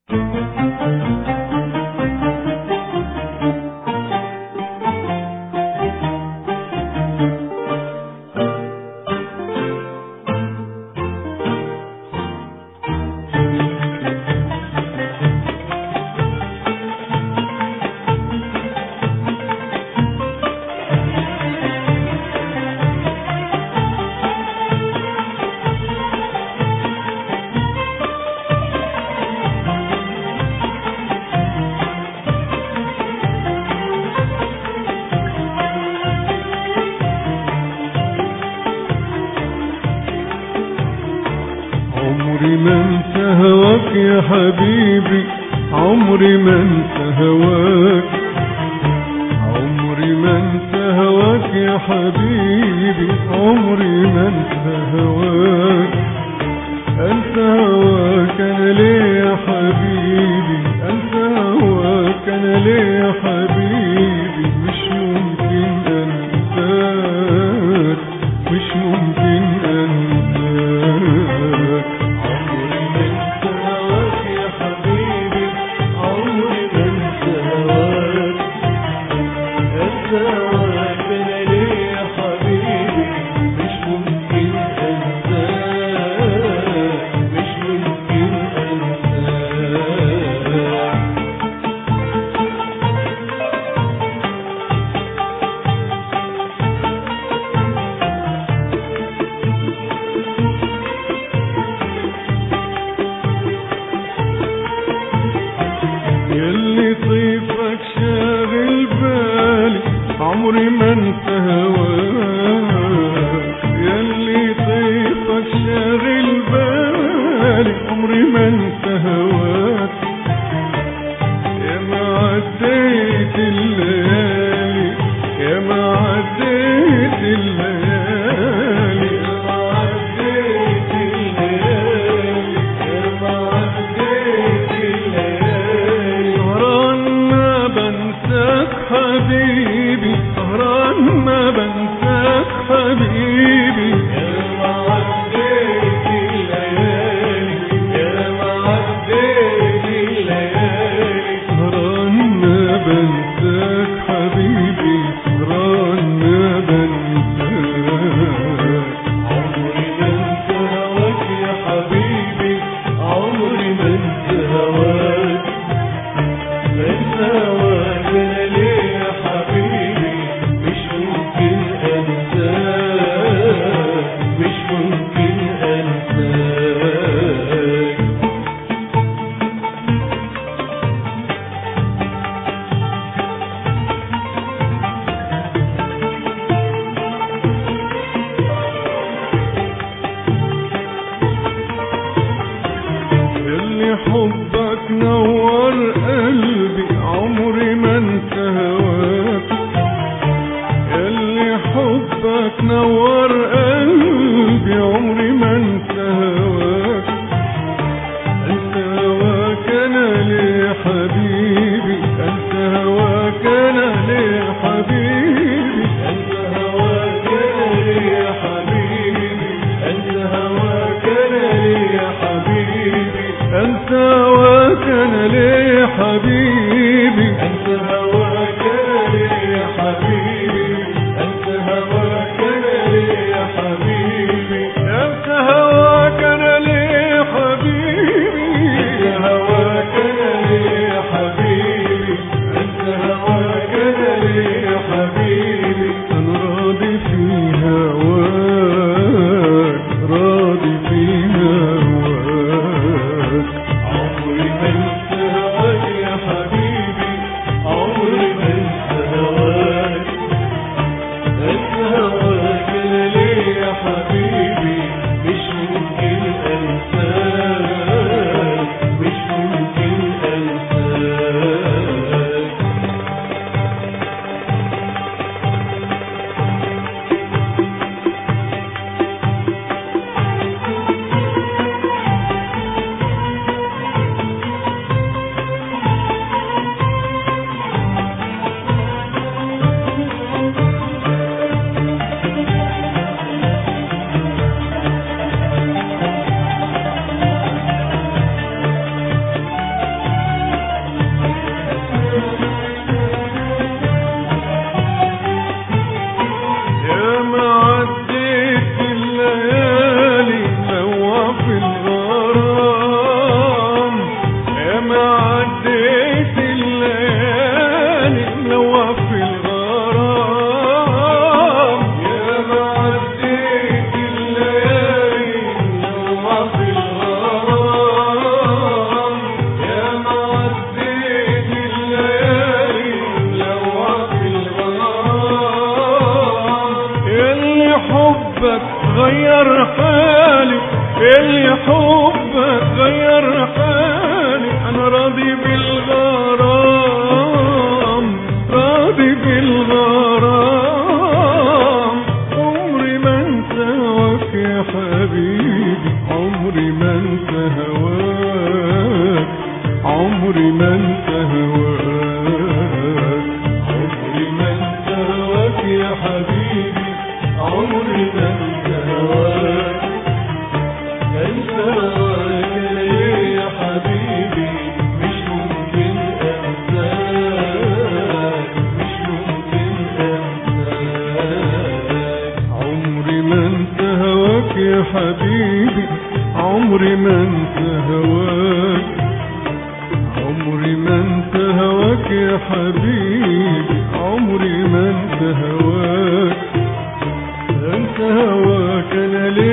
عمري ما انسى هواك يا حبيبي عمري ما انسى هواك عمري ما انسى هواك يا حبيبي عمري ما انسى هواك انسى هواك انا ليه يا حبيبي انسى هواك انا ليه يا حبيبي مش ممكن انساك مش ممكن انساك عمري ما انسى هواك يا حبيبي عمري ما انسى هواك انسى هواك انا ليه يا حبيبي مش ممكن انساك مش ممكن انساك يلي طيفك شاغل بالي عمري ما انسى هواك يلي طيفك شاغل بالي عمري ما انسى هواك يا ما عديت الليالي يا ما عديت الليالي يا ما عديت الليالي يا ما عديت الليالي سهران ما بنساك حبيبي سهران ما غير حالي اللي حبك غير حالي انا راضي بالغرام راضي بالغرام عمري ما انسى هواك يا حبيبي عمري ما انسى هواك عمري ما انسى هواك عمري ما انسى هواك يا حبيبي عمري ما انسى هواك انسى هواك ليه يا حبيبي مش ممكن انساك مش ممكن انساك عمري ما انسى هواك يا حبيبي عمري ما انسى هواك عمري ما انسى هواك يا حبيبي عمري ما انسى هواك انسى هواك انا ليه